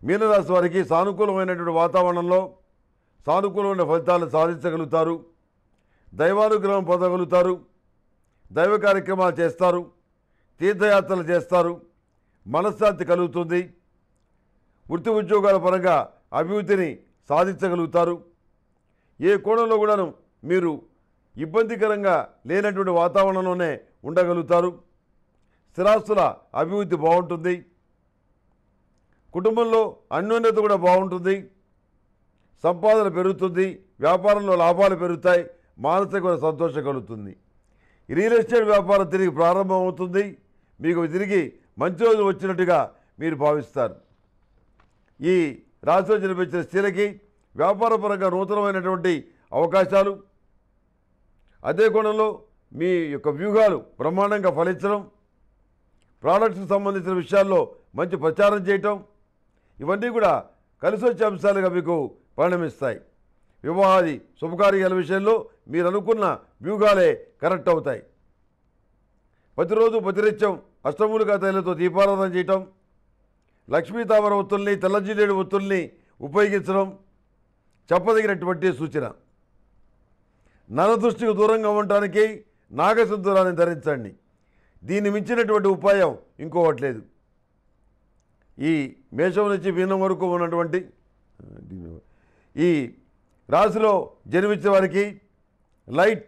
మీనరాశి వారికి సానుకూలమైనటువంటి వాతావరణంలో సానుకూలమైన ఫలితాలను సాధించగలుగుతారు దైవానుగ్రహం పొందగలుగుతారు దైవ కార్యక్రమాలు చేస్తారు తీర్థయాత్రలు చేస్తారు మనశ్శాంతి కలుగుతుంది వృత్తి ఉద్యోగాల పరంగా అభివృద్ధిని సాధించగలుగుతారు ఏ కోణంలో కూడాను మీరు ఇబ్బందికరంగా లేనటువంటి వాతావరణంలోనే ఉండగలుగుతారు స్థిరాస్తుల అభివృద్ధి బాగుంటుంది కుటుంబంలో అన్యోన్యత కూడా బాగుంటుంది సంపాదన పెరుగుతుంది వ్యాపారంలో లాభాలు పెరుగుతాయి మానసికమైన సంతోషం కలుగుతుంది రియల్ ఎస్టేట్ వ్యాపారం తిరిగి ప్రారంభమవుతుంది మీకు తిరిగి మంచి రోజు వచ్చినట్టుగా మీరు భావిస్తారు ఈ రాశిలో జన్మించిన స్త్రీలకి వ్యాపారపరంగా నూతనమైనటువంటి అవకాశాలు అదే కోణంలో మీ యొక్క వ్యూహాలు బ్రహ్మాండంగా ఫలించడం ప్రోడక్ట్స్కి సంబంధించిన విషయాల్లో మంచి ప్రచారం చేయటం ఇవన్నీ కూడా కలిసి వచ్చే అంశాలుగా మీకు పరిణమిస్తాయి వివాహాది శుభకార్యాల విషయంలో మీరు అనుకున్న వ్యూహాలే కరెక్ట్ అవుతాయి ప్రతిరోజు ప్రతినిత్యం అష్టమూలికా తైలతో దీపారాధన చేయటం లక్ష్మీ తామర ఒత్తుల్ని తెల్లజిల్లేడు ఒత్తుల్ని ఉపయోగించడం చెప్పదగినటువంటి సూచన నరదృష్టికి దూరంగా ఉండటానికి నాగసింధూరాన్ని ధరించండి దీన్ని మించినటువంటి ఉపాయం ఇంకోటి లేదు ఈ మేషం నుంచి మీనం వరకు ఉన్నటువంటి ఈ రాశిలో జన్మించిన వారికి లైట్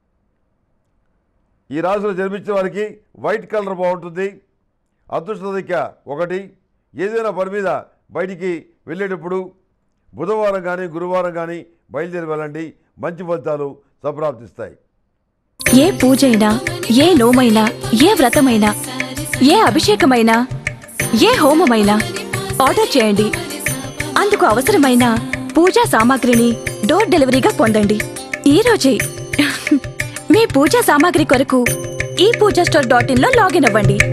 ఈ రాశిలో జన్మించిన వారికి వైట్ కలర్ బాగుంటుంది అదృష్ట సంఖ్య ఒకటి ఏదైనా పని మీద బయటికి వెళ్ళేటప్పుడు బుధవారం కానీ గురువారం కానీ బయలుదేరి వెళ్ళండి మంచి ఫలితాలు సంప్రాప్తిస్తాయి ఏ పూజైనా ఏ నోమైనా ఏ వ్రతమైనా ఏ అభిషేకమైనా ఏ హోమమైనా ఆర్డర్ చేయండి అందుకు అవసరమైన పూజా సామాగ్రిని డోర్ డెలివరీగా పొందండి ఈ రోజే మీ పూజా సామాగ్రి కొరకు ఈ పూజా స్టోర్ డాట్ ఇన్ లో లాగిన్ అవ్వండి